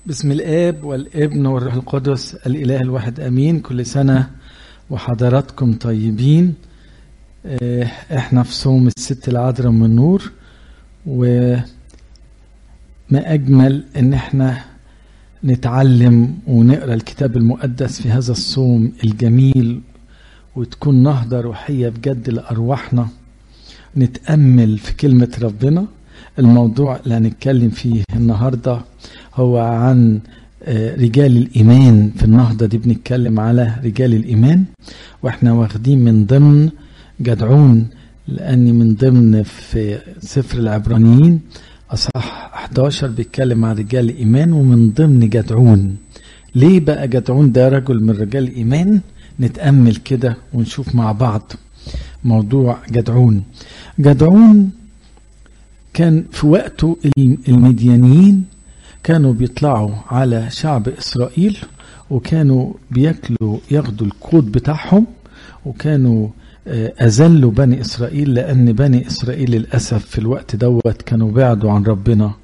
بسم الاب والابن والروح القدس الاله الواحد امين كل سنه وحضراتكم طيبين آه، احنا في صوم الست العذراء من النور وما اجمل ان احنا نتعلم ونقرا الكتاب المقدس في هذا الصوم الجميل وتكون نهضه روحيه بجد لارواحنا نتامل في كلمه ربنا الموضوع اللي هنتكلم فيه النهارده هو عن رجال الإيمان في النهضة دي بنتكلم على رجال الإيمان وإحنا واخدين من ضمن جدعون لأن من ضمن في سفر العبرانيين أصح 11 بيتكلم عن رجال الإيمان ومن ضمن جدعون ليه بقى جدعون ده رجل من رجال الإيمان نتأمل كده ونشوف مع بعض موضوع جدعون جدعون كان في وقته المديانيين كانوا بيطلعوا على شعب إسرائيل وكانوا بياكلوا ياخدوا القوت بتاعهم وكانوا أذلوا بني إسرائيل لأن بني إسرائيل للأسف في الوقت دوت كانوا بعدوا عن ربنا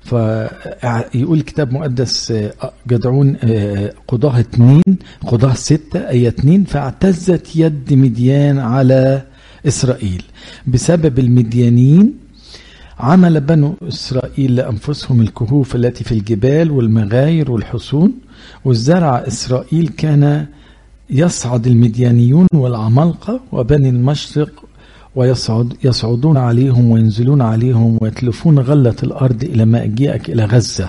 فيقول الكتاب مقدس جدعون قضاه اتنين قضاه ستة أي اتنين فاعتزت يد مديان على إسرائيل بسبب المديانيين عمل بنو إسرائيل لأنفسهم الكهوف التي في الجبال والمغاير والحصون والزرع إسرائيل كان يصعد المديانيون والعمالقة وبني المشرق ويصعد يصعدون عليهم وينزلون عليهم ويتلفون غلة الأرض إلى ما أجيئك إلى غزة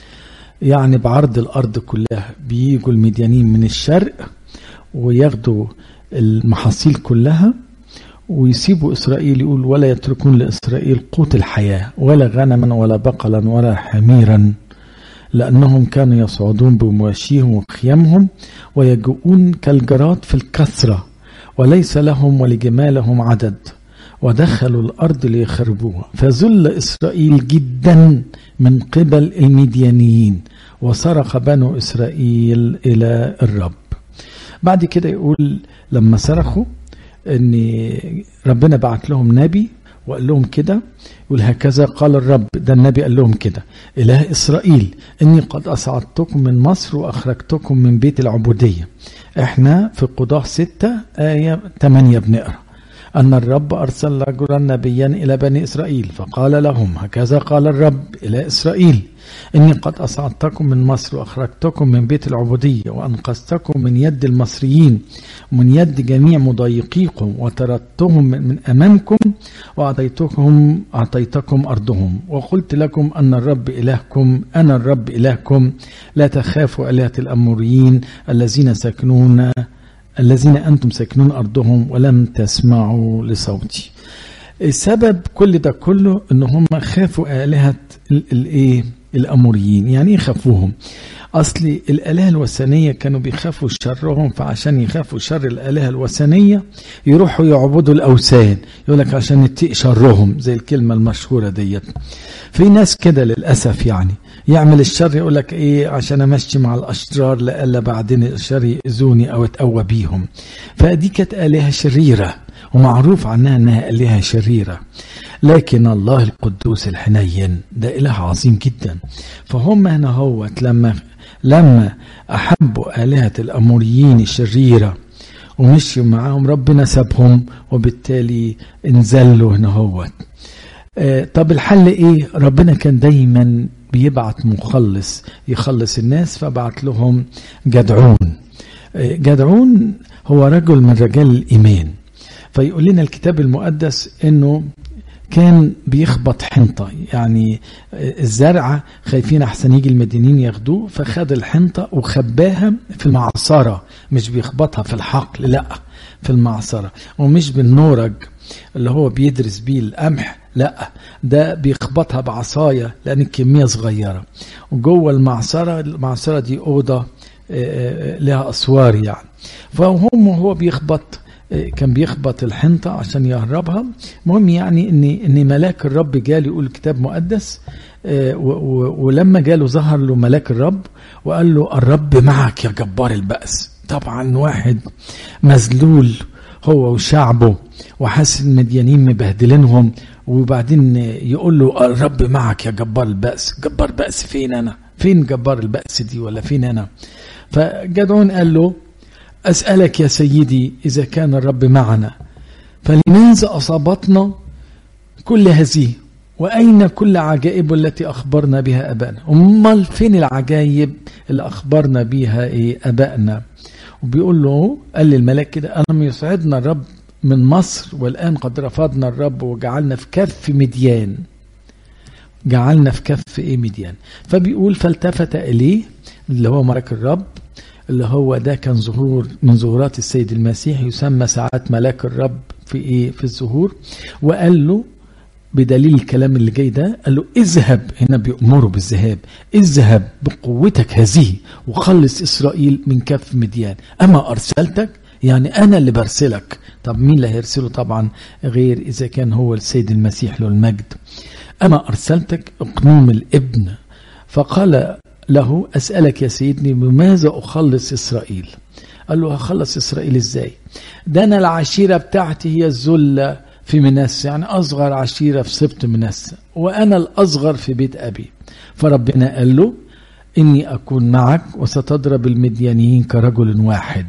يعني بعرض الأرض كلها بيجوا المديانين من الشرق وياخدوا المحاصيل كلها ويسيبوا إسرائيل يقول ولا يتركون لإسرائيل قوت الحياة ولا غنما ولا بقلا ولا حميرا لأنهم كانوا يصعدون بمواشيهم وخيامهم ويجوؤون كالجراد في الكثرة وليس لهم ولجمالهم عدد ودخلوا الأرض ليخربوها فذل إسرائيل جدا من قبل المديانيين وصرخ بنو إسرائيل إلى الرب بعد كده يقول لما صرخوا ان ربنا بعت لهم نبي وقال لهم كده يقول هكذا قال الرب ده النبي قال لهم كده اله اسرائيل اني قد اصعدتكم من مصر واخرجتكم من بيت العبوديه احنا في قضاه ستة آية 8 بنقرا أن الرب أرسل رجلا نبيا إلى بني إسرائيل فقال لهم هكذا قال الرب إلى إسرائيل إني قد أصعدتكم من مصر وأخرجتكم من بيت العبودية وأنقذتكم من يد المصريين ومن يد جميع مضايقيكم وطردتهم من أمامكم وأعطيتكم أعطيتكم أرضهم وقلت لكم أن الرب إلهكم أنا الرب إلهكم لا تخافوا آلهة الأموريين الذين سكنون الذين أنتم ساكنون أرضهم ولم تسمعوا لصوتي السبب كل ده كله ان هم خافوا آلهة الايه الأموريين يعني ايه خافوهم اصل الآلهة الوثنية كانوا بيخافوا شرهم فعشان يخافوا شر الآلهة الوثنية يروحوا يعبدوا الأوثان يقول لك عشان نتقي شرهم زي الكلمة المشهورة ديت في ناس كده للأسف يعني يعمل الشر يقول لك ايه عشان امشي مع الاشرار لألا بعدين الشر يأذوني او اتقوى بيهم فدي كانت آلهة شريرة ومعروف عنها انها آلهة شريرة لكن الله القدوس الحنين ده إله عظيم جدا فهم هنا هوت لما لما أحبوا آلهة الأموريين الشريرة ومشوا معاهم ربنا سابهم وبالتالي انزلوا هنا هوت آه طب الحل ايه ربنا كان دايما بيبعت مخلص يخلص الناس فبعت لهم جدعون آه جدعون هو رجل من رجال الإيمان فيقول لنا الكتاب المقدس انه كان بيخبط حنطة يعني الزرعة خايفين أحسن يجي المدينين ياخدوه فخد الحنطة وخباها في المعصرة مش بيخبطها في الحقل لا في المعصرة ومش بالنورج اللي هو بيدرس بيه القمح لا ده بيخبطها بعصاية لأن الكمية صغيرة وجوه المعصرة المعصرة دي أوضة لها أسوار يعني فهم وهو بيخبط كان بيخبط الحنطة عشان يهربها المهم يعني ان ان ملاك الرب جاله يقول الكتاب مقدس ولما جاله ظهر له ملاك الرب وقال له الرب معك يا جبار البأس طبعا واحد مذلول هو وشعبه وحاسس المديانين مبهدلينهم وبعدين يقول له الرب معك يا جبار البأس جبار بأس فين انا فين جبار البأس دي ولا فين أنا فجدعون قال له أسألك يا سيدي إذا كان الرب معنا فلماذا أصابتنا كل هذه وأين كل عجائب التي أخبرنا بها أبائنا أمال فين العجائب اللي أخبرنا بها إيه أبائنا وبيقول له قال للملاك كده ألم يسعدنا الرب من مصر والآن قد رفضنا الرب وجعلنا في كف مديان جعلنا في كف إيه مديان فبيقول فالتفت إليه اللي هو ملك الرب اللي هو ده كان ظهور من ظهورات السيد المسيح يسمى ساعات ملاك الرب في ايه في الظهور وقال له بدليل الكلام اللي جاي ده قال له اذهب هنا بيأمره بالذهاب اذهب بقوتك هذه وخلص اسرائيل من كف مديان اما ارسلتك يعني انا اللي برسلك طب مين اللي هيرسله طبعا غير اذا كان هو السيد المسيح له المجد اما ارسلتك اقنوم الابن فقال له أسألك يا سيدني بماذا أخلص إسرائيل قال له هخلص إسرائيل إزاي ده أنا العشيرة بتاعتي هي الذلة في منسى يعني أصغر عشيرة في سبط منسى وأنا الأصغر في بيت أبي فربنا قال له إني أكون معك وستضرب المديانيين كرجل واحد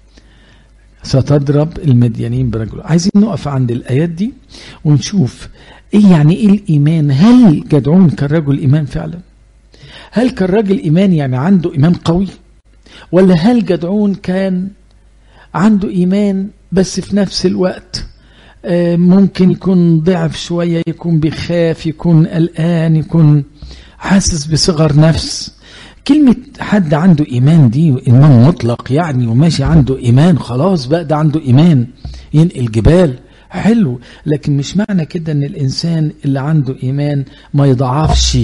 ستضرب المديانين برجل عايزين نقف عند الآيات دي ونشوف إيه يعني إيه الإيمان هل جدعون كان رجل إيمان فعلا هل كان راجل إيمان يعني عنده إيمان قوي ولا هل جدعون كان عنده إيمان بس في نفس الوقت ممكن يكون ضعف شوية يكون بيخاف يكون قلقان يكون حاسس بصغر نفس كلمة حد عنده إيمان دي إيمان مطلق يعني وماشي عنده إيمان خلاص بقى ده عنده إيمان ينقل جبال حلو لكن مش معنى كده ان الانسان اللي عنده ايمان ما يضعفش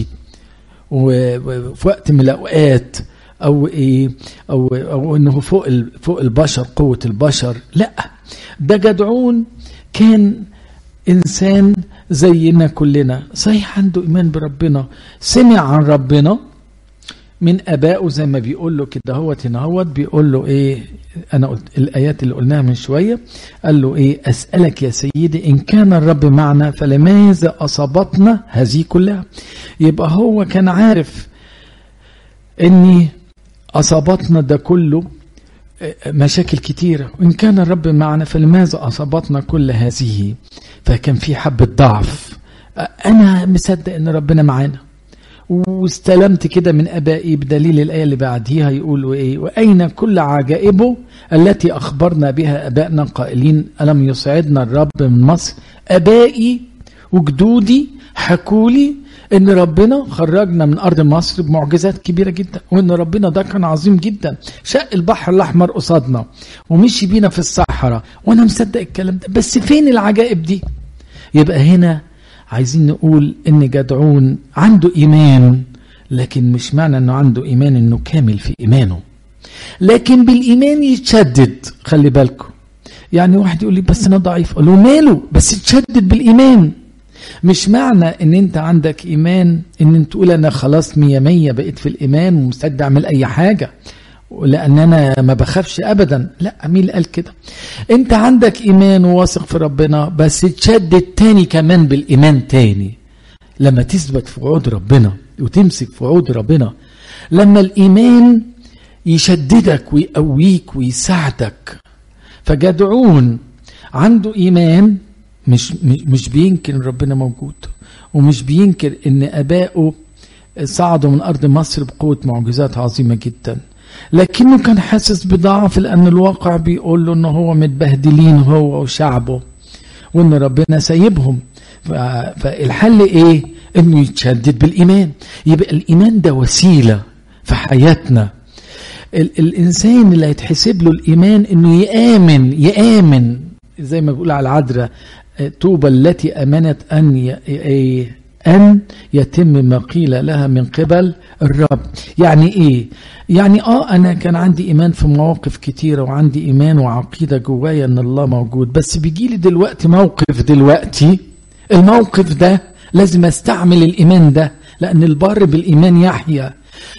وفي وقت من الاوقات او ايه او او انه فوق فوق البشر قوه البشر لا ده جدعون كان انسان زينا كلنا صحيح عنده ايمان بربنا سمع عن ربنا من ابائه زي ما بيقول له كده هوت هنا هوت بيقول له ايه انا قلت الايات اللي قلناها من شويه قال له ايه اسالك يا سيدي ان كان الرب معنا فلماذا اصابتنا هذه كلها يبقى هو كان عارف اني اصابتنا ده كله مشاكل كتيره وان كان الرب معنا فلماذا اصابتنا كل هذه فكان في حبه ضعف انا مصدق ان ربنا معانا واستلمت كده من ابائي بدليل الايه اللي بعديها يقولوا ايه واين كل عجائبه التي اخبرنا بها ابائنا قائلين الم يسعدنا الرب من مصر ابائي وجدودي حكوا لي ان ربنا خرجنا من ارض مصر بمعجزات كبيره جدا وان ربنا ده كان عظيم جدا شق البحر الاحمر قصادنا ومشي بينا في الصحراء وانا مصدق الكلام ده بس فين العجائب دي يبقى هنا عايزين نقول ان جدعون عنده ايمان لكن مش معنى انه عنده ايمان انه كامل في ايمانه لكن بالايمان يتشدد خلي بالكم يعني واحد يقول لي بس انا ضعيف اقول له ماله بس تشدد بالايمان مش معنى ان انت عندك ايمان ان انت تقول انا خلاص مية مية بقيت في الايمان ومستعد اعمل اي حاجه لان انا ما بخافش ابدا لا مين اللي قال كده انت عندك ايمان وواثق في ربنا بس تشدد تاني كمان بالايمان تاني لما تثبت في وعود ربنا وتمسك في وعود ربنا لما الايمان يشددك ويقويك ويساعدك فجدعون عنده ايمان مش مش بينكر ان ربنا موجود ومش بينكر ان ابائه صعدوا من ارض مصر بقوه معجزات عظيمه جدا لكنه كان حاسس بضعف لان الواقع بيقول له ان هو متبهدلين هو وشعبه وان ربنا سايبهم فالحل ايه انه يتشدد بالايمان يبقى الايمان ده وسيله في حياتنا ال الانسان اللي هيتحسب له الايمان انه يامن يامن زي ما بيقول على العذراء طوبى التي امنت ان ي... أن يتم ما قيل لها من قبل الرب يعني إيه يعني آه أنا كان عندي إيمان في مواقف كتيرة وعندي إيمان وعقيدة جوايا أن الله موجود بس بيجي لي دلوقتي موقف دلوقتي الموقف ده لازم استعمل الإيمان ده لأن البر بالإيمان يحيا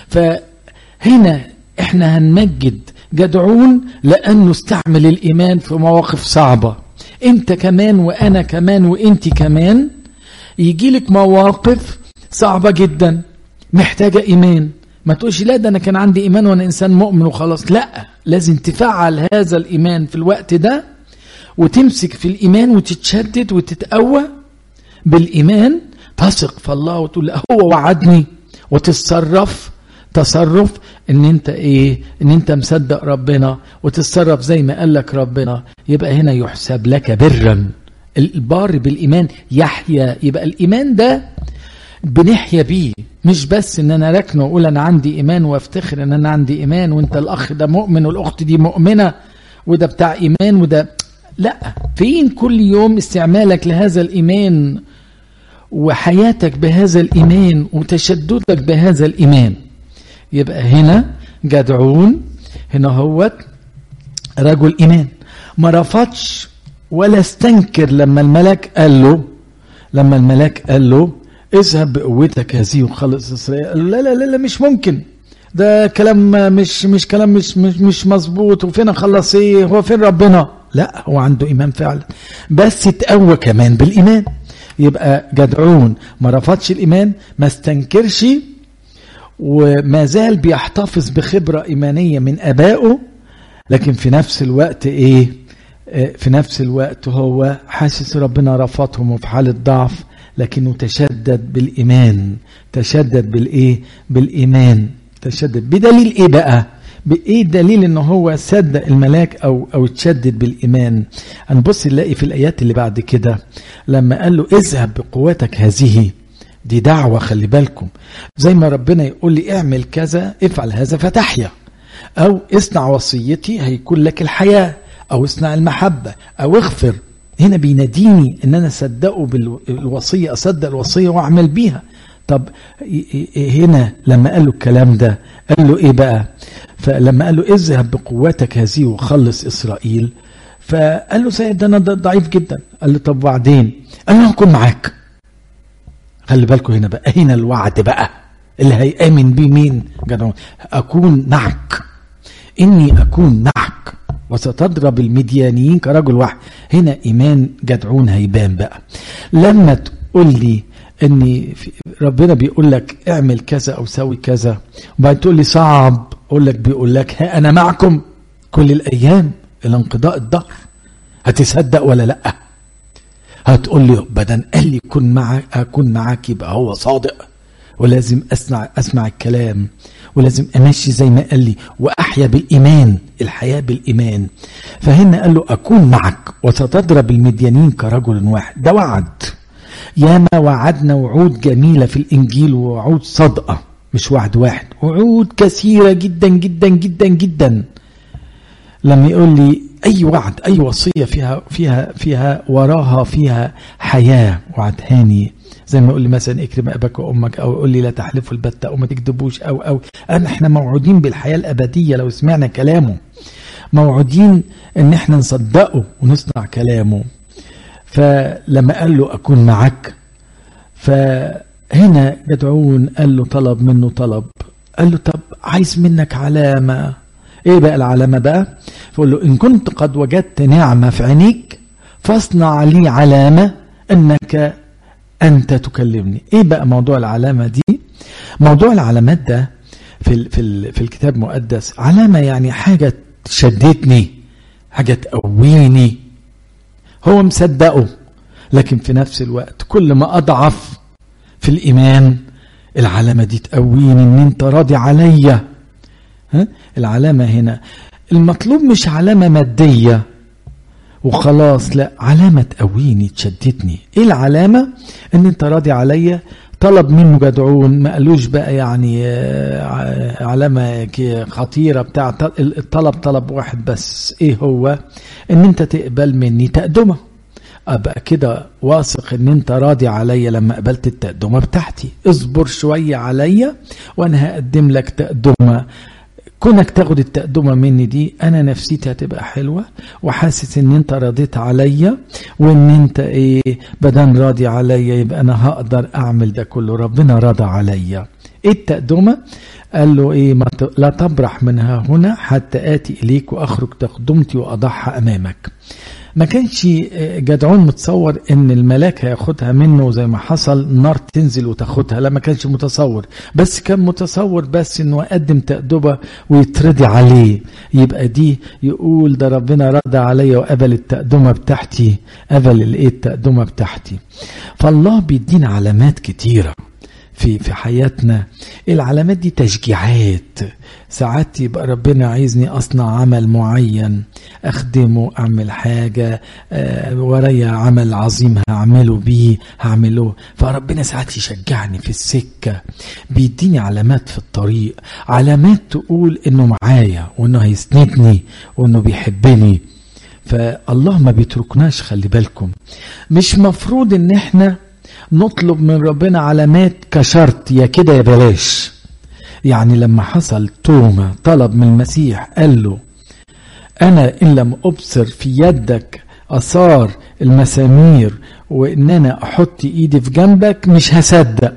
فهنا احنا هنمجد جدعون لأنه استعمل الإيمان في مواقف صعبة انت كمان وأنا كمان وانت كمان يجي لك مواقف صعبة جدا محتاجة إيمان ما تقولش لا ده انا كان عندي ايمان وانا انسان مؤمن وخلاص لا لازم تفعل هذا الايمان في الوقت ده وتمسك في الايمان وتتشدد وتتقوى بالايمان تثق في الله وتقول لا هو وعدني وتتصرف تصرف ان انت ايه ان انت مصدق ربنا وتتصرف زي ما قال لك ربنا يبقى هنا يحسب لك برا البار بالايمان يحيا يبقى الايمان ده بنحيا بيه مش بس ان انا راكنه واقول انا عندي ايمان وافتخر ان انا عندي ايمان وانت الاخ ده مؤمن والاخت دي مؤمنه وده بتاع ايمان وده لا فين كل يوم استعمالك لهذا الايمان وحياتك بهذا الايمان وتشددك بهذا الايمان يبقى هنا جدعون هنا هو رجل ايمان ما رفضش ولا استنكر لما الملاك قال له لما الملاك قال له اذهب بقوتك هذه وخلص اسرائيل قال له لا لا لا, لا مش ممكن ده كلام مش مش كلام مش مش, مش مظبوط وفين اخلص ايه هو فين ربنا لا هو عنده ايمان فعلا بس اتقوى كمان بالايمان يبقى جدعون ما رفضش الايمان ما استنكرش وما زال بيحتفظ بخبره ايمانيه من ابائه لكن في نفس الوقت ايه في نفس الوقت هو حاسس ربنا رفضهم وفي حاله ضعف لكنه تشدد بالايمان تشدد بالايه بالايمان تشدد بدليل ايه بقى بايه دليل ان هو صدق الملاك او او تشدد بالايمان هنبص نلاقي في الايات اللي بعد كده لما قال له اذهب بقوتك هذه دي دعوه خلي بالكم زي ما ربنا يقول لي اعمل كذا افعل هذا فتحيا او اصنع وصيتي هيكون لك الحياه او اصنع المحبه او اغفر هنا بيناديني ان انا اصدقه بالوصيه اصدق الوصيه واعمل بيها طب هنا لما قال له الكلام ده قال له ايه بقى فلما قال له اذهب بقوتك هذه وخلص اسرائيل فقال له سيد ده انا ضعيف جدا قال له طب وبعدين قال له هكون معاك خلي بالكم هنا بقى هنا الوعد بقى اللي هيامن بيه مين جدعون اكون معك اني اكون معك وستضرب المديانيين كرجل واحد هنا ايمان جدعون هيبان بقى لما تقول لي ان ربنا بيقول لك اعمل كذا او سوي كذا وبعدين تقول لي صعب اقول لك بيقول لك ها انا معكم كل الايام الى انقضاء الدهر هتصدق ولا لا هتقول لي بدل قال لي كن معك اكون معاك يبقى هو صادق ولازم اسمع اسمع الكلام ولازم امشي زي ما قال لي واحيا بالايمان الحياه بالايمان فهنا قال له اكون معك وستضرب المديانين كرجل واحد ده وعد ياما وعدنا وعود جميله في الانجيل ووعود صادقه مش وعد واحد وعود كثيره جدا جدا جدا جدا لما يقول لي اي وعد اي وصيه فيها فيها فيها وراها فيها حياه وعدهاني زي ما يقول لي مثلا اكرم اباك وامك او يقول لي لا تحلفوا البتة او ما تكذبوش او او أنا احنا موعودين بالحياه الابديه لو سمعنا كلامه موعودين ان احنا نصدقه ونصنع كلامه فلما قال له اكون معك فهنا جدعون قال له طلب منه طلب قال له طب عايز منك علامه ايه بقى العلامه بقى فقول له ان كنت قد وجدت نعمه في عينيك فاصنع لي علامه انك انت تكلمني ايه بقى موضوع العلامه دي موضوع العلامات ده في ال في ال في الكتاب المقدس علامه يعني حاجه تشدتني حاجه تقويني هو مصدقه لكن في نفس الوقت كل ما اضعف في الايمان العلامه دي تقويني ان انت راضي عليا ها العلامه هنا المطلوب مش علامه ماديه وخلاص لا علامة تقويني تشدتني ايه العلامة ان انت راضي عليا طلب منه جدعون ما قالوش بقى يعني علامة خطيرة بتاع الطلب طلب واحد بس ايه هو ان انت تقبل مني تقدمة ابقى كده واثق ان انت راضي عليا لما قبلت التقدمة بتاعتي اصبر شوية عليا وانا هقدم لك تقدمة كونك تاخد التقدمة مني دي أنا نفسيتي هتبقى حلوة وحاسس إن أنت رضيت عليا وإن أنت إيه بدل راضي عليا يبقى أنا هقدر أعمل ده كله ربنا رضى عليا إيه التقدمة؟ قال له إيه ما ت... لا تبرح منها هنا حتى آتي إليك وأخرج تقدمتي وأضعها أمامك ما كانش جدعون متصور ان الملاك هياخدها منه زي ما حصل النار تنزل وتاخدها لا ما كانش متصور بس كان متصور بس انه يقدم تأدبة ويترضي عليه يبقى دي يقول ده ربنا رضى عليا وقبل التقدمة بتاعتي قبل الايه التقدمة بتاعتي فالله بيدينا علامات كتيره في في حياتنا العلامات دي تشجيعات ساعات يبقى ربنا عايزني اصنع عمل معين اخدمه اعمل حاجه آه ورايا عمل عظيم هعمله بيه هعمله فربنا ساعات يشجعني في السكه بيديني علامات في الطريق علامات تقول انه معايا وانه هيسندني وانه بيحبني فالله ما بيتركناش خلي بالكم مش مفروض ان احنا نطلب من ربنا علامات كشرط يا كده يا بلاش يعني لما حصل توما طلب من المسيح قال له أنا إن لم أبصر في يدك أثار المسامير وإن أنا أحط إيدي في جنبك مش هصدق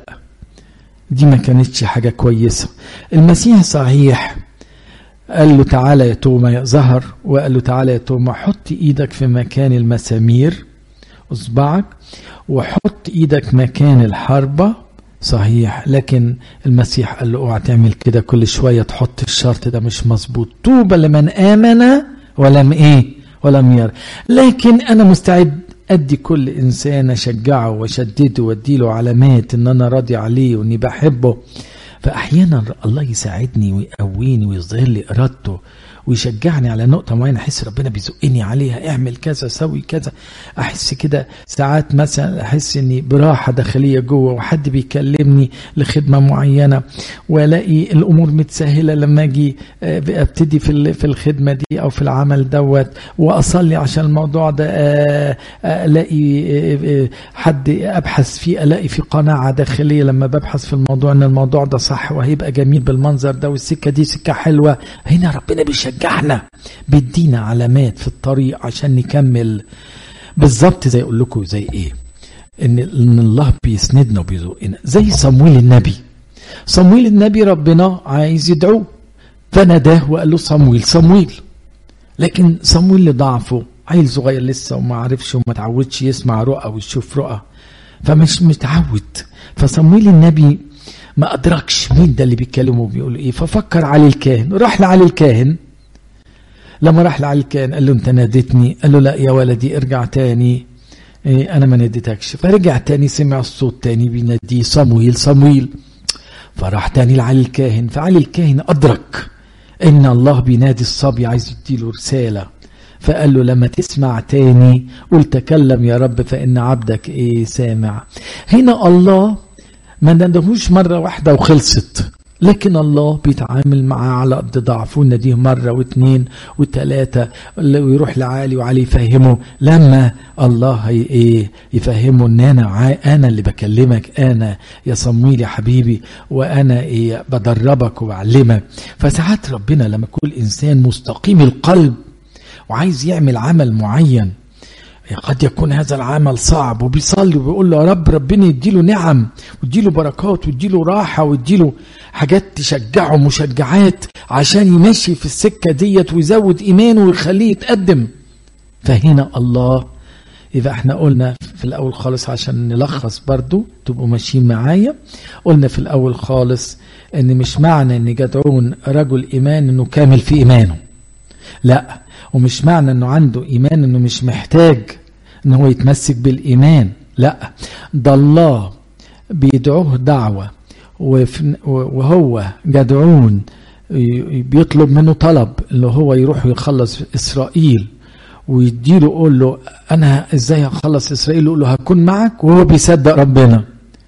دي ما كانتش حاجة كويسة المسيح صحيح قال له تعالى يا توما ظهر وقال له تعالى يا توما حط إيدك في مكان المسامير اصبعك وحط ايدك مكان الحربة صحيح لكن المسيح قال له اوعى تعمل كده كل شوية تحط الشرط ده مش مظبوط طوبى لمن آمن ولم ايه ولم ير لكن انا مستعد ادي كل انسان اشجعه واشدده واديله علامات ان انا راضي عليه واني بحبه فاحيانا الله يساعدني ويقويني ويظهر لي ارادته ويشجعني على نقطة معينة أحس ربنا بيزقني عليها اعمل كذا سوي كذا أحس كده ساعات مثلا أحس إني براحة داخلية جوه وحد بيكلمني لخدمة معينة وألاقي الأمور متسهلة لما أجي أبتدي في في الخدمة دي أو في العمل دوت وأصلي عشان الموضوع ده ألاقي حد أبحث فيه ألاقي في قناعة داخلية لما ببحث في الموضوع إن الموضوع ده صح وهيبقى جميل بالمنظر ده والسكة دي سكة حلوة هنا ربنا بيشجع بيشجعنا بيدينا علامات في الطريق عشان نكمل بالظبط زي اقول لكم زي ايه ان ان الله بيسندنا وبيزقنا زي صمويل النبي صمويل النبي ربنا عايز يدعوه فناداه وقال له صمويل صمويل لكن صمويل لضعفه عيل صغير لسه وما عرفش وما تعودش يسمع رؤى ويشوف رؤى فمش متعود فصمويل النبي ما ادركش مين ده اللي بيتكلم وبيقول ايه ففكر علي الكاهن راح لعلي الكاهن لما راح لعلي الكاهن قال له انت ناديتني قال له لا يا ولدي ارجع تاني إيه انا ما ناديتكش فرجع تاني سمع الصوت تاني بيناديه صمويل صمويل فراح تاني لعلي الكاهن فعلي الكاهن ادرك ان الله بينادي الصبي عايز يديله رساله فقال له لما تسمع تاني قل تكلم يا رب فان عبدك ايه سامع هنا الله ما ندهوش مرة واحدة وخلصت لكن الله بيتعامل معاه على قد ضعفه وناديه مرة واثنين وثلاثة ويروح لعالي وعلي يفهمه لما الله هي ايه يفهمه ان انا انا اللي بكلمك انا يا صمويل يا حبيبي وانا ايه بدربك وبعلمك فساعات ربنا لما يكون انسان مستقيم القلب وعايز يعمل عمل معين قد يكون هذا العمل صعب وبيصلي وبيقول له يا رب ربنا يديله نعم ويديله بركات ويديله راحة ويديله حاجات تشجعه مشجعات عشان يمشي في السكة ديت ويزود إيمانه ويخليه يتقدم فهنا الله إذا احنا قلنا في الأول خالص عشان نلخص برضو تبقوا ماشيين معايا قلنا في الأول خالص إن مش معنى إن جدعون رجل إيمان إنه كامل في إيمانه لا ومش معنى انه عنده ايمان انه مش محتاج ان هو يتمسك بالايمان لا ده الله بيدعوه دعوه وهو جدعون بيطلب منه طلب اللي هو يروح يخلص إسرائيل ويديله يقول له أنا إزاي هخلص إسرائيل يقول له هكون معك وهو بيصدق ربنا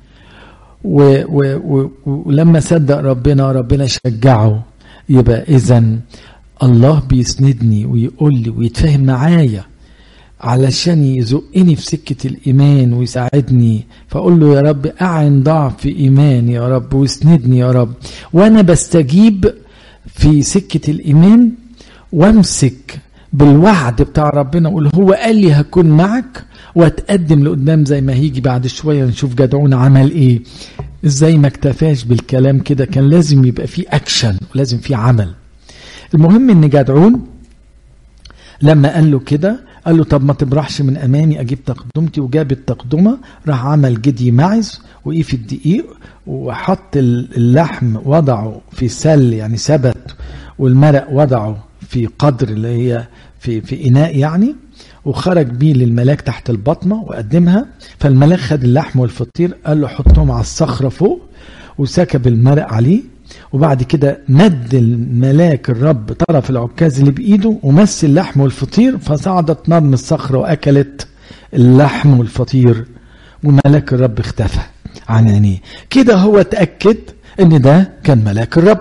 و و و ولما صدق ربنا ربنا شجعه يبقى إذا الله بيسندني ويقول لي ويتفاهم معايا علشان يزقني في سكة الإيمان ويساعدني فأقول له يا رب أعن ضعف إيماني يا رب واسندني يا رب وأنا بستجيب في سكة الإيمان وامسك بالوعد بتاع ربنا أقول هو قال لي هكون معك واتقدم لقدام زي ما هيجي بعد شوية نشوف جدعون عمل ايه ازاي ما اكتفاش بالكلام كده كان لازم يبقى فيه اكشن ولازم فيه عمل المهم ان جدعون لما قال له كده قال له طب ما تبرحش من امامي اجيب تقدمتي وجاب التقدمه راح عمل جدي معز وقيف الدقيق وحط اللحم وضعه في سل يعني ثبت والمرق وضعه في قدر اللي هي في في اناء يعني وخرج بيه للملاك تحت البطنه وقدمها فالملاك خد اللحم والفطير قال له حطهم على الصخره فوق وسكب المرق عليه وبعد كده مد الملاك الرب طرف العكاز اللي بايده ومس اللحم والفطير فصعدت نار من الصخره واكلت اللحم والفطير وملاك الرب اختفى عن عينيه كده هو اتاكد ان ده كان ملاك الرب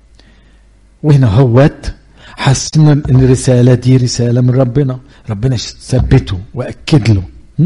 وهنا هوت حس ان الرساله دي رساله من ربنا ربنا ثبته واكد له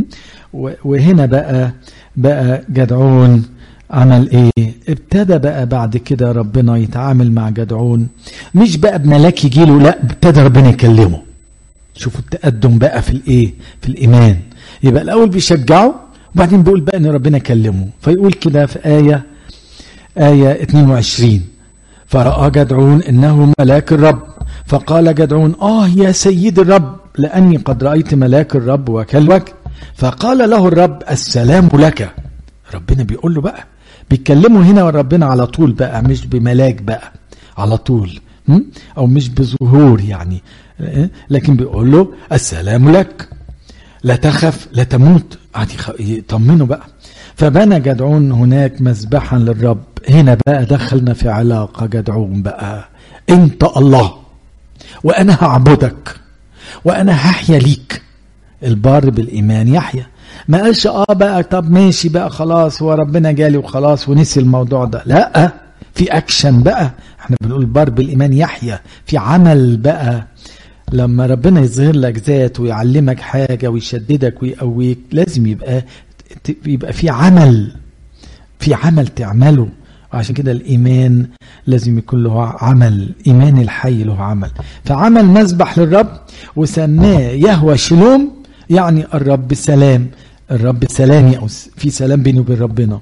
وهنا بقى بقى جدعون عمل ايه ابتدى بقى بعد كده ربنا يتعامل مع جدعون مش بقى بملاك يجي له لا ابتدى ربنا يكلمه شوفوا التقدم بقى في الايه في الايمان يبقى الاول بيشجعه وبعدين بيقول بقى ان ربنا كلمه فيقول كده في ايه ايه 22 فراى جدعون انه ملاك الرب فقال جدعون اه يا سيد الرب لاني قد رايت ملاك الرب وكلمك فقال له الرب السلام لك ربنا بيقول له بقى بيتكلموا هنا وربنا على طول بقى مش بملاك بقى على طول او مش بظهور يعني لكن بيقول له السلام لك لا تخف لا تموت قعد يطمنه بقى فبنى جدعون هناك مذبحا للرب هنا بقى دخلنا في علاقه جدعون بقى انت الله وانا هعبدك وانا هحيا ليك البار بالايمان يحيا ما قالش اه بقى طب ماشي بقى خلاص هو ربنا جالي وخلاص ونسي الموضوع ده لا في اكشن بقى احنا بنقول بار بالايمان يحيا في عمل بقى لما ربنا يظهر لك ذات ويعلمك حاجه ويشددك ويقويك لازم يبقى يبقى في عمل في عمل تعمله وعشان كده الايمان لازم يكون له عمل ايمان الحي له عمل فعمل مذبح للرب وسماه يهوى شلوم يعني الرب سلام الرب سلامي او في سلام بيني وبين ربنا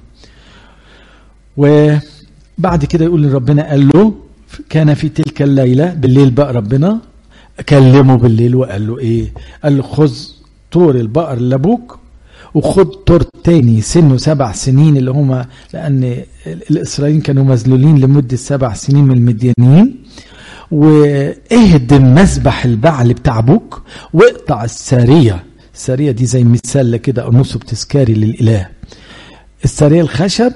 وبعد كده يقول ربنا قال له كان في تلك الليله بالليل بقى ربنا كلمه بالليل وقال له ايه قال له خذ طور البقر لابوك وخد طور تاني سنه سبع سنين اللي هما لان الاسرائيليين كانوا مذلولين لمده سبع سنين من المديانيين واهدم مسبح البعل بتاع ابوك واقطع الساريه الساريه دي زي مثال كده او نصب تذكاري للاله الساريه الخشب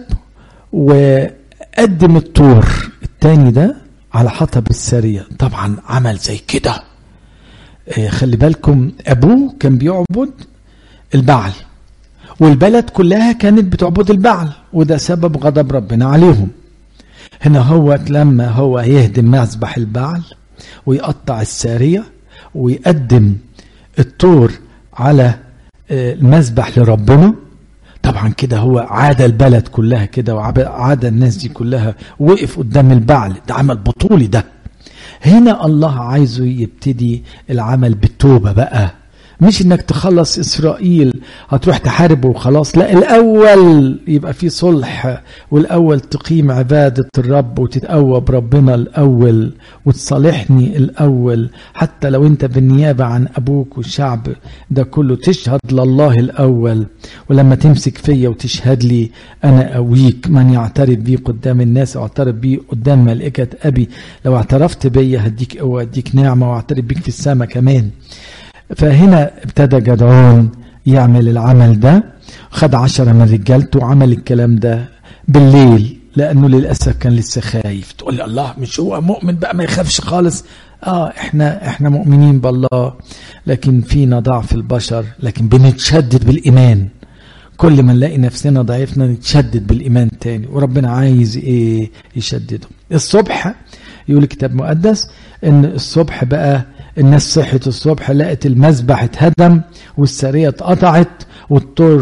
وقدم الطور التاني ده على حطب الساريه طبعا عمل زي كده خلي بالكم ابوه كان بيعبد البعل والبلد كلها كانت بتعبد البعل وده سبب غضب ربنا عليهم هنا هو لما هو يهدم مذبح البعل ويقطع السارية ويقدم الطور على المذبح لربنا طبعا كده هو عاد البلد كلها كده وعاد الناس دي كلها وقف قدام البعل ده عمل بطولي ده هنا الله عايزه يبتدي العمل بالتوبة بقى مش انك تخلص اسرائيل هتروح تحارب وخلاص لا الاول يبقى في صلح والاول تقيم عبادة الرب وتتقوى بربنا الاول وتصالحني الاول حتى لو انت بالنيابة عن ابوك والشعب ده كله تشهد لله الاول ولما تمسك فيا وتشهد لي انا اويك من يعترف بي قدام الناس اعترف بي قدام ملائكة ابي لو اعترفت بيا هديك قوة هديك نعمة واعترف بيك في السماء كمان فهنا ابتدى جدعون يعمل العمل ده خد عشرة من رجالته وعمل الكلام ده بالليل لانه للاسف كان لسه خايف تقول لي الله مش هو مؤمن بقى ما يخافش خالص اه احنا احنا مؤمنين بالله لكن فينا ضعف البشر لكن بنتشدد بالايمان كل ما نلاقي نفسنا ضعيفنا نتشدد بالايمان تاني وربنا عايز ايه يشدده الصبح يقول الكتاب المقدس ان الصبح بقى الناس صحت الصبح لقت المذبح اتهدم والسارية اتقطعت والطور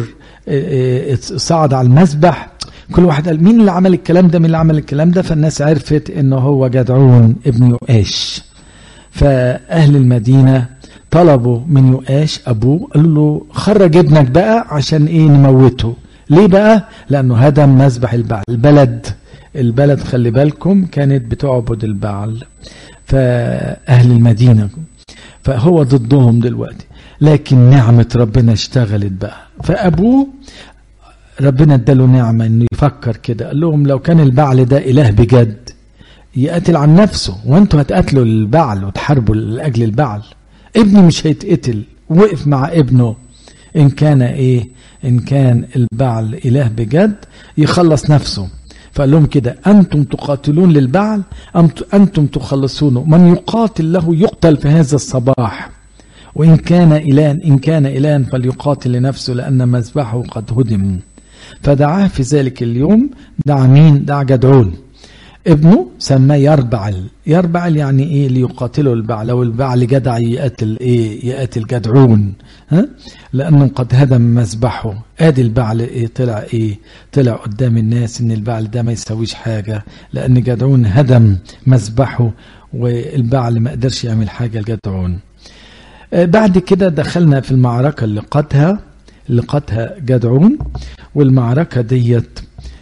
صعد على المذبح كل واحد قال مين اللي عمل الكلام ده مين اللي عمل الكلام ده فالناس عرفت انه هو جدعون ابن يؤاش فاهل المدينه طلبوا من يؤاش ابوه قالوا له خرج ابنك بقى عشان ايه نموته ليه بقى لانه هدم مذبح البعل البلد البلد خلي بالكم كانت بتعبد البعل فأهل المدينة فهو ضدهم دلوقتي لكن نعمة ربنا اشتغلت بقى فأبوه ربنا اداله نعمة انه يفكر كده قال لهم لو كان البعل ده اله بجد يقتل عن نفسه وانتوا هتقتلوا البعل وتحاربوا لاجل البعل ابني مش هيتقتل وقف مع ابنه ان كان ايه ان كان البعل اله بجد يخلص نفسه فقال لهم كده انتم تقاتلون للبعل ام انتم تخلصونه من يقاتل له يقتل في هذا الصباح وان كان الها ان كان الها فليقاتل لنفسه لان مذبحه قد هدم فدعاه في ذلك اليوم دعا مين دعا جدعون ابنه سماه يربعل يربعل يعني ايه ليقاتله البعل لو البعل جدع يقاتل ايه يقاتل جدعون ها لانه قد هدم مذبحه ادي البعل ايه طلع ايه طلع قدام الناس ان البعل ده ما يسويش حاجه لان جدعون هدم مذبحه والبعل ما قدرش يعمل حاجه لجدعون بعد كده دخلنا في المعركه اللي قادها اللي قادها جدعون والمعركه ديت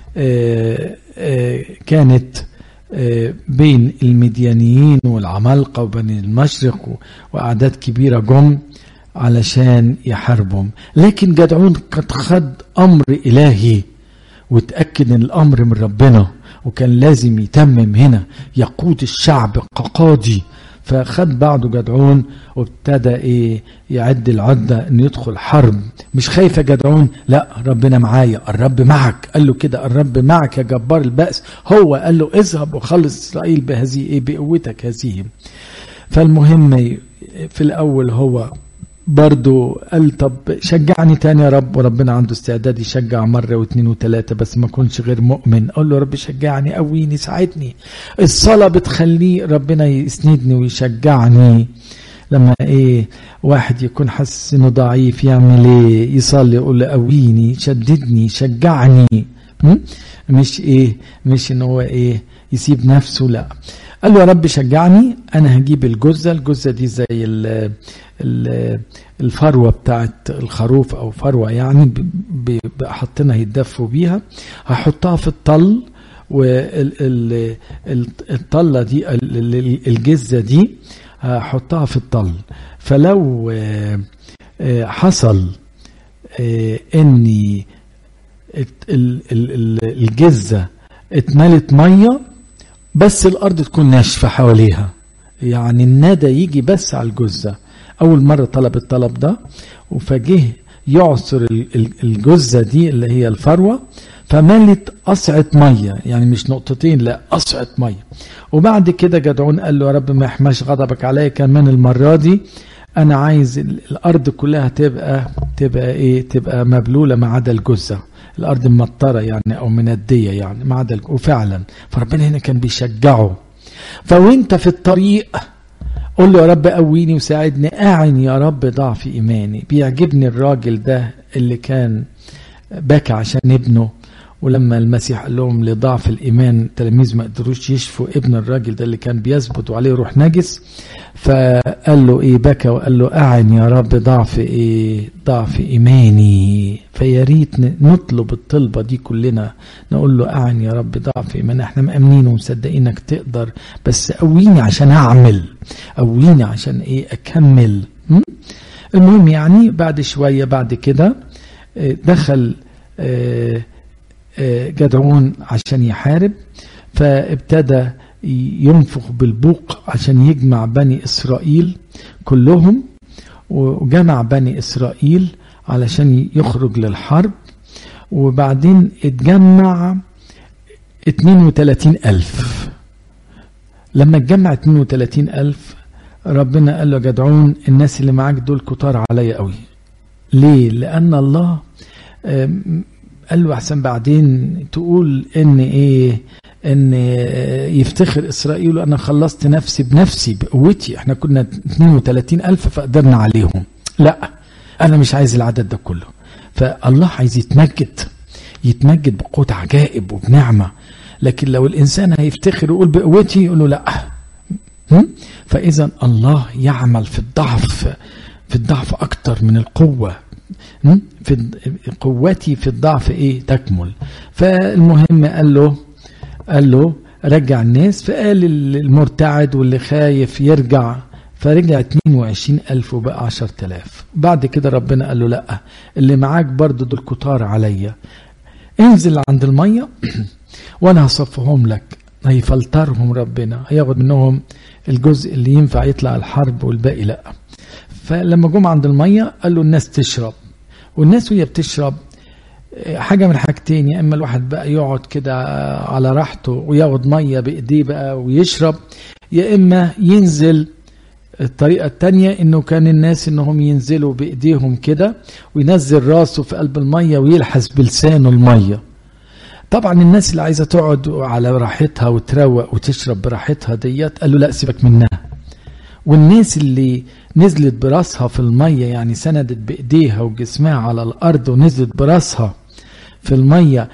كانت بين المديانيين والعمالقة وبني المشرق وأعداد كبيرة جم علشان يحاربهم لكن جدعون قد خد أمر إلهي وتأكد أن الأمر من ربنا وكان لازم يتمم هنا يقود الشعب كقاضي فخد بعضه جدعون وابتدى ايه يعد العدة انه يدخل حرب مش خايف يا جدعون لا ربنا معايا الرب معك قال له كده الرب معك يا جبار البأس هو قال له اذهب وخلص اسرائيل بهذه ايه بقوتك هذه فالمهم في الاول هو برضو قال طب شجعني تاني يا رب وربنا عنده استعداد يشجع مرة واثنين وثلاثة بس ما كنش غير مؤمن قال له رب شجعني قويني ساعدني الصلاة بتخليه ربنا يسندني ويشجعني لما ايه واحد يكون حاسس انه ضعيف يعمل ايه يصلي يقول له قويني شددني شجعني مش ايه مش ان هو ايه يسيب نفسه لا قال له يا رب شجعني انا هجيب الجزه الجزه دي زي ال ال الفروه بتاعت الخروف او فروه يعني حاطينها يتدفوا بيها هحطها في الطل والطله دي الجزه دي هحطها في الطل فلو حصل اني الجزه اتملت ميه بس الارض تكون ناشفه حواليها يعني الندى يجي بس على الجزه اول مره طلب الطلب ده وفجه يعصر الجزه دي اللي هي الفروه فملت قصعه ميه يعني مش نقطتين لا قصعه ميه وبعد كده جدعون قال له يا رب ما يحماش غضبك عليا كمان المره دي انا عايز الارض كلها تبقى تبقى ايه تبقى مبلوله ما عدا الجزه الارض ممطره يعني او منديه يعني ما عدا وفعلا فربنا هنا كان بيشجعه فوانت في الطريق قول له يا رب قويني وساعدني اعن يا رب ضعف ايماني بيعجبني الراجل ده اللي كان بكى عشان ابنه ولما المسيح قال لهم لضعف الايمان التلاميذ ما قدروش يشفوا ابن الراجل ده اللي كان بيثبت وعليه روح نجس فقال له ايه بكى وقال له اعن يا رب ضعف ايه ضعف ايماني فيا ريت نطلب الطلبه دي كلنا نقول له اعن يا رب ضعف ايماني احنا مامنين ومصدقين انك تقدر بس قويني عشان اعمل قويني عشان ايه اكمل المهم يعني بعد شويه بعد كده دخل جدعون عشان يحارب فابتدى ينفخ بالبوق عشان يجمع بني اسرائيل كلهم وجمع بني اسرائيل علشان يخرج للحرب وبعدين اتجمع 32 ألف لما اتجمع 32 ألف ربنا قال له جدعون الناس اللي معاك دول كتار عليا قوي ليه لأن الله قال له احسن بعدين تقول ان ايه ان يفتخر اسرائيل انا خلصت نفسي بنفسي بقوتي احنا كنا 32 الف فقدرنا عليهم لا انا مش عايز العدد ده كله فالله عايز يتمجد يتمجد بقوة عجائب وبنعمة لكن لو الانسان هيفتخر ويقول بقوتي يقول له لا فاذا الله يعمل في الضعف في الضعف اكتر من القوه في قوتي في الضعف ايه تكمل فالمهم قال له قال له رجع الناس فقال المرتعد واللي خايف يرجع فرجع 22 ألف وبقى 10000 بعد كده ربنا قال له لا اللي معاك برضو دول كتار عليا انزل عند المية وانا هصفهم لك هيفلترهم ربنا هياخد منهم الجزء اللي ينفع يطلع الحرب والباقي لا فلما جم عند المية قال له الناس تشرب والناس وهي بتشرب حاجة من حاجتين يا إما الواحد بقى يقعد كده على راحته وياخد مية بإيديه بقى ويشرب يا إما ينزل الطريقة التانية إنه كان الناس إنهم ينزلوا بإيديهم كده وينزل راسه في قلب المية ويلحس بلسانه المية طبعا الناس اللي عايزة تقعد على راحتها وتروق وتشرب براحتها ديت قالوا لا سيبك منها والناس اللي نزلت براسها في المية يعني سندت بإيديها وجسمها على الأرض ونزلت براسها في المية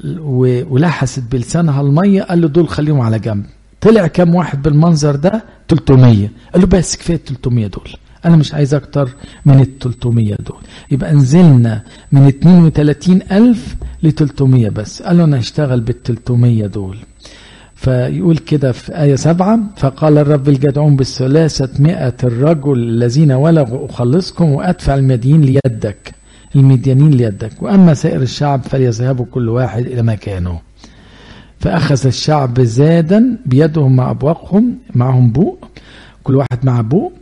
ولحست بلسانها المية قال له دول خليهم على جنب طلع كام واحد بالمنظر ده 300 قال له بس كفاية 300 دول أنا مش عايز أكتر من ال 300 دول يبقى نزلنا من 32 ألف ل 300 بس قال له أنا هشتغل بال 300 دول فيقول كده في آية سبعة فقال الرب الجدعون بالثلاثة مئة الرجل الذين ولغوا أخلصكم وأدفع المدينين ليدك المديانين ليدك وأما سائر الشعب فليذهبوا كل واحد إلى مكانه فأخذ الشعب زادا بيدهم مع أبواقهم معهم بوق كل واحد مع بوق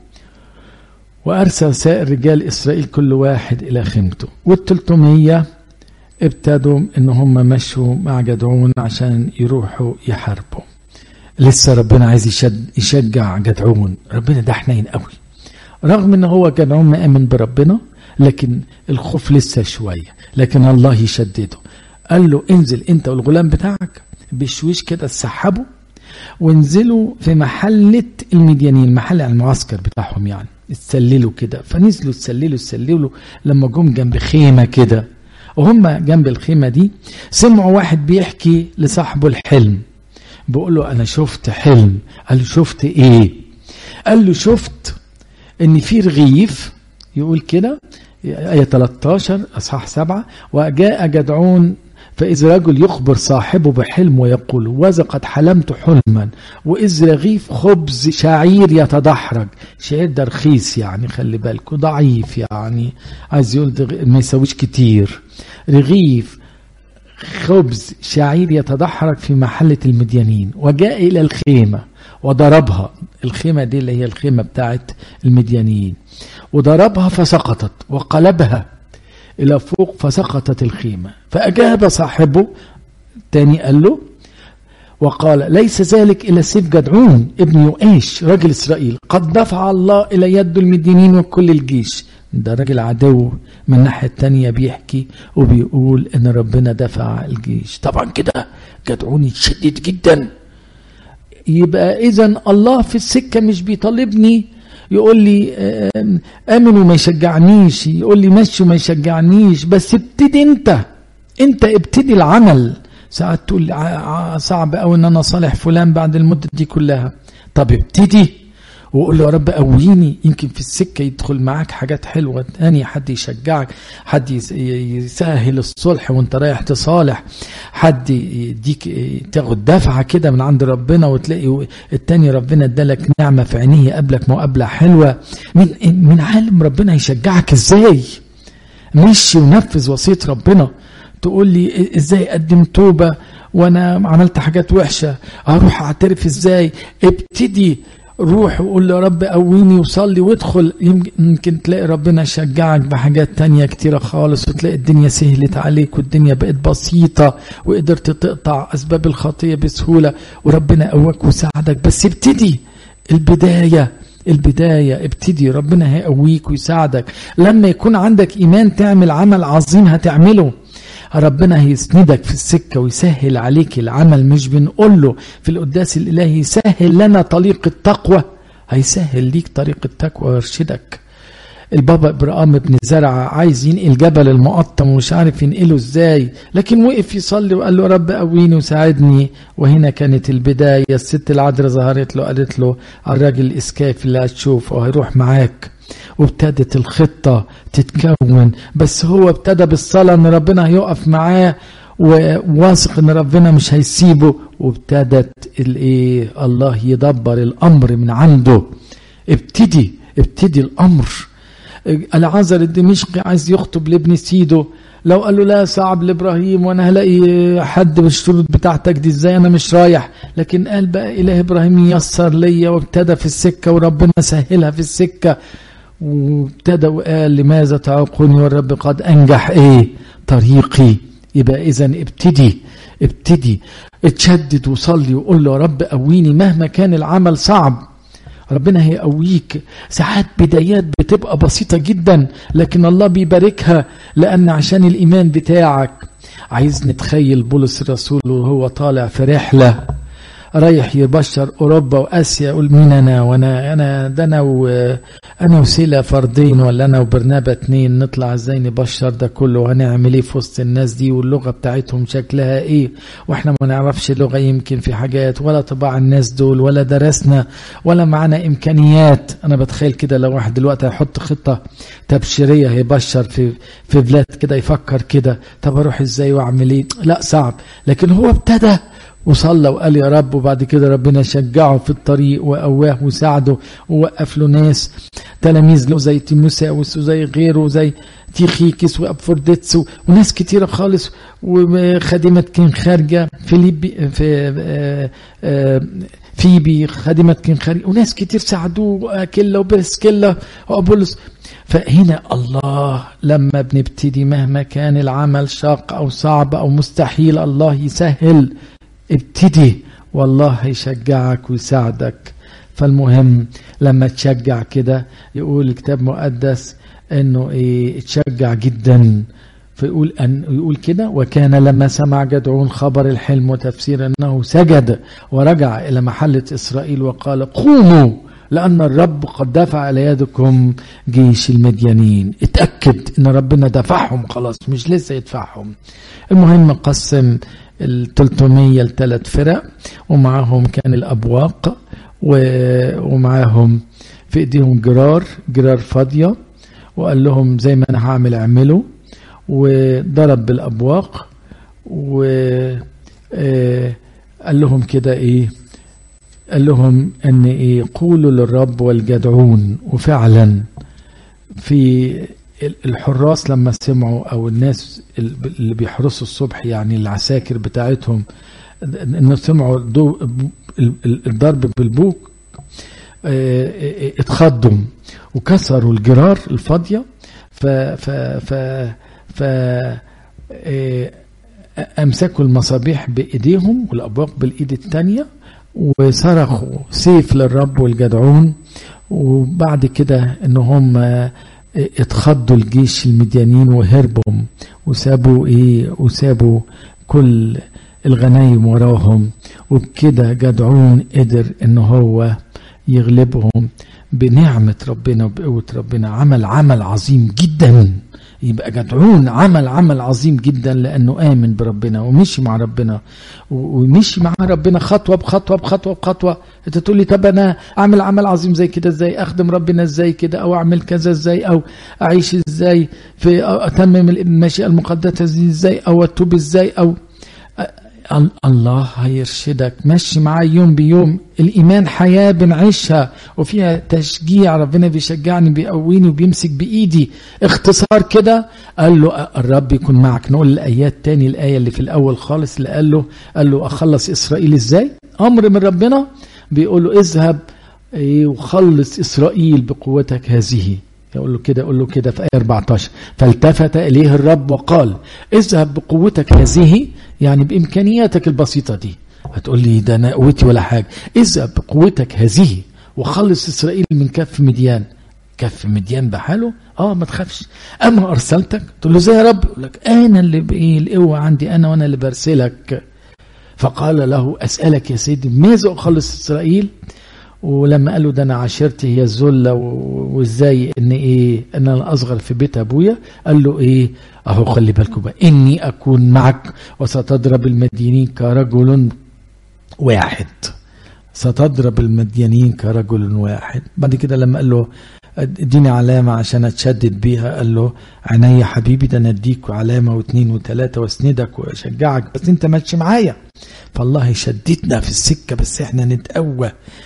وأرسل سائر رجال إسرائيل كل واحد إلى خيمته والتلتمية ابتدوا ان هم مشوا مع جدعون عشان يروحوا يحاربوا لسه ربنا عايز يشد يشجع جدعون ربنا ده حنين قوي رغم ان هو جدعون ما امن بربنا لكن الخوف لسه شويه لكن الله يشدده قال له انزل انت والغلام بتاعك بشويش كده تسحبوا وانزلوا في محلة المديانين محل المعسكر بتاعهم يعني اتسللوا كده فنزلوا اتسللوا اتسللوا لما جم جنب خيمة كده وهم جنب الخيمة دي سمعوا واحد بيحكي لصاحبه الحلم بيقول له أنا شفت حلم قال له شفت إيه قال له شفت إن في رغيف يقول كده آية 13 أصحاح 7 وجاء جدعون فإذ رجل يخبر صاحبه بحلم ويقول وذا قد حلمت حلما وإذ رغيف خبز شعير يتدحرج شعير ده رخيص يعني خلي بالكوا ضعيف يعني عايز يقول ما يسويش كتير رغيف خبز شعير يتدحرج في محلة المديانين وجاء إلى الخيمة وضربها الخيمة دي اللي هي الخيمة بتاعت المديانيين وضربها فسقطت وقلبها إلى فوق فسقطت الخيمة فأجاب صاحبه تاني قال له وقال ليس ذلك إلى سيف جدعون ابن يؤاش رجل إسرائيل قد دفع الله إلى يد المدينين وكل الجيش ده راجل عدو من الناحية التانية بيحكي وبيقول إن ربنا دفع الجيش طبعا كده جدعون يتشدد جدا يبقى إذا الله في السكة مش بيطالبني يقول لي امن وما يشجعنيش يقول لي مشي وما يشجعنيش بس ابتدي انت انت ابتدي العمل ساعات تقول صعب قوي ان انا صالح فلان بعد المده دي كلها طب ابتدي وقول له يا رب قويني يمكن في السكه يدخل معاك حاجات حلوه تاني حد يشجعك حد يسهل الصلح وانت رايح تصالح حد يديك تاخد دفعه كده من عند ربنا وتلاقي التاني ربنا ادالك نعمه في عينيه قبلك مقابله حلوه من من عالم ربنا يشجعك ازاي مشي ونفذ وصيه ربنا تقول لي ازاي اقدم توبه وانا عملت حاجات وحشه اروح اعترف ازاي ابتدي روح وقول يا رب قويني وصلي وادخل يمكن تلاقي ربنا يشجعك بحاجات تانية كتيرة خالص وتلاقي الدنيا سهلت عليك والدنيا بقت بسيطة وقدرت تقطع أسباب الخطية بسهولة وربنا قواك وساعدك بس ابتدي البداية البداية ابتدي ربنا هيقويك ويساعدك لما يكون عندك إيمان تعمل عمل عظيم هتعمله ربنا هيسندك في السكة ويسهل عليك العمل مش بنقول له في القداس الإلهي يسهل لنا طريق التقوى هيسهل ليك طريق التقوى ويرشدك البابا ابراهام بن زرعة عايز ينقل جبل المقطم ومش عارف ينقله ازاي لكن وقف يصلي وقال له رب قويني وساعدني وهنا كانت البداية الست العذراء ظهرت له قالت له الراجل الاسكاف اللي هتشوفه هيروح معاك وابتدت الخطة تتكون بس هو ابتدى بالصلاة ان ربنا هيقف معاه وواثق ان ربنا مش هيسيبه وابتدت الايه الله يدبر الامر من عنده ابتدي ابتدي الامر العذر الدمشقي عايز يخطب لابن سيده لو قال له لا صعب لابراهيم وانا هلاقي حد بالشروط بتاعتك دي ازاي انا مش رايح لكن قال بقى اله ابراهيم ييسر ليا وابتدى في السكه وربنا سهلها في السكه وابتدى وقال لماذا تعوقني والرب قد انجح ايه طريقي يبقى اذا ابتدي ابتدي اتشدد وصلي وقول له يا رب قويني مهما كان العمل صعب ربنا هيقويك ساعات بدايات بتبقى بسيطة جدا لكن الله بيباركها لأن عشان الإيمان بتاعك عايز نتخيل بولس الرسول وهو طالع في رحلة رايح يبشر اوروبا واسيا يقول مين انا وانا انا ده انا وانا وسيله فردين ولا انا وبرنابا اتنين نطلع ازاي نبشر ده كله وهنعمل ايه في وسط الناس دي واللغه بتاعتهم شكلها ايه واحنا ما نعرفش اللغه يمكن في حاجات ولا طباع الناس دول ولا درسنا ولا معانا امكانيات انا بتخيل كده لو واحد دلوقتي هيحط خطه تبشيريه هيبشر في في بلاد كده يفكر كده طب اروح ازاي واعمل ايه لا صعب لكن هو ابتدى وصلى وقال يا رب وبعد كده ربنا شجعه في الطريق وقواه وساعده ووقف له ناس تلاميذ له زي تيموساوس وزي غيره زي تيخيكس وابفورديتس وناس كتيره خالص وخادمه كان خارجه فيليب في فيبي خادمه كان خارجه وناس كتير ساعدوه اكيلا وبرسكيلا وابولس فهنا الله لما بنبتدي مهما كان العمل شاق او صعب او مستحيل الله يسهل ابتدي والله هيشجعك ويساعدك فالمهم لما تشجع كده يقول الكتاب مقدس انه ايه تشجع جدا فيقول ان يقول كده وكان لما سمع جدعون خبر الحلم وتفسير انه سجد ورجع الى محله اسرائيل وقال قوموا لأن الرب قد دفع على يدكم جيش المديانين اتأكد ان ربنا دفعهم خلاص مش لسه يدفعهم المهم قسم ال 300 لثلاث فرق ومعاهم كان الابواق ومعاهم في ايديهم جرار جرار فاضيه وقال لهم زي ما انا هعمل اعملوا وضرب بالابواق و قال لهم كده ايه قال لهم ان ايه قولوا للرب والجدعون وفعلا في الحراس لما سمعوا او الناس اللي بيحرسوا الصبح يعني العساكر بتاعتهم انه سمعوا الضرب بالبوق اتخضوا وكسروا الجرار الفاضيه ف ف ف ف امسكوا المصابيح بايديهم والابواق بالايد الثانيه وصرخوا سيف للرب والجدعون وبعد كده ان هم اتخضوا الجيش المديانين وهربوا وسابوا ايه وسابوا كل الغنايم وراهم وبكده جدعون قدر ان هو يغلبهم بنعمة ربنا وبقوة ربنا عمل عمل عظيم جدا يبقى جدعون عمل عمل عظيم جدا لانه امن بربنا ومشي مع ربنا ومشي مع ربنا خطوه بخطوه بخطوه بخطوه انت تقول لي طب انا اعمل عمل عظيم زي كده ازاي اخدم ربنا ازاي كده او اعمل كذا ازاي او اعيش ازاي في اتمم المشيئه المقدسه دي ازاي او اتوب ازاي او الله هيرشدك مشي معاه يوم بيوم الإيمان حياة بنعيشها وفيها تشجيع ربنا بيشجعني بيقويني وبيمسك بإيدي اختصار كده قال له الرب يكون معك نقول الآيات تاني الآية اللي في الأول خالص اللي قال له قال له أخلص إسرائيل إزاي أمر من ربنا بيقول له اذهب وخلص إسرائيل بقوتك هذه يقول له كده يقول له كده في آية 14 فالتفت إليه الرب وقال اذهب بقوتك هذه يعني بإمكانياتك البسيطة دي هتقول لي ده أنا قوتي ولا حاجة اذهب بقوتك هذه وخلص إسرائيل من كف مديان كف مديان بحاله اه ما تخافش اما ارسلتك تقول له ازاي يا رب يقول لك انا اللي بايه القوه عندي انا وانا اللي برسلك فقال له اسالك يا سيدي ماذا اخلص اسرائيل ولما قالوا ده انا عشيرتي هي الذله وازاي ان ايه ان انا اصغر في بيت ابويا قال له ايه اهو خلي بالكم بقى اني اكون معك وستضرب المدينين كرجل واحد ستضرب المديانين كرجل واحد بعد كده لما قال له اديني علامة عشان اتشدد بيها قال له عينيا حبيبي ده انا اديك علامة واثنين وثلاثة واسندك واشجعك بس انت ماشي معايا فالله يشددنا في السكة بس احنا نتقوى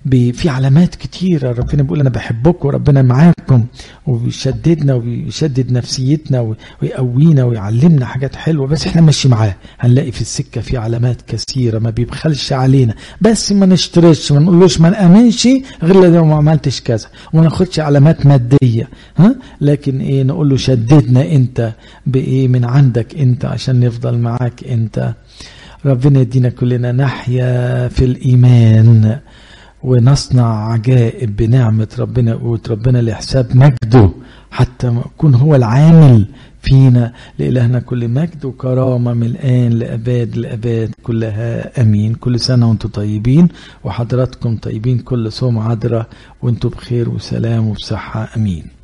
في علامات كتيرة ربنا بيقول أنا بحبكم وربنا معاكم وبيشددنا وبيشدد نفسيتنا ويقوينا ويعلمنا حاجات حلوة بس احنا ماشي معاه هنلاقي في السكة في علامات كثيرة ما بيبخلش علينا بس ما نشتريش ما نقولوش ما نأمنش غير لو ما عملتش كذا وما ناخدش علامات مادية ها لكن ايه نقول له شددنا انت بايه من عندك انت عشان نفضل معاك انت ربنا يدينا كلنا نحيا في الإيمان ونصنع عجائب بنعمة ربنا وقوة ربنا لحساب مجده حتى يكون هو العامل فينا لإلهنا كل مجد وكرامة من الآن لأباد لأباد كلها أمين كل سنة وانتم طيبين وحضراتكم طيبين كل صوم عذرة وانتم بخير وسلام وبصحة أمين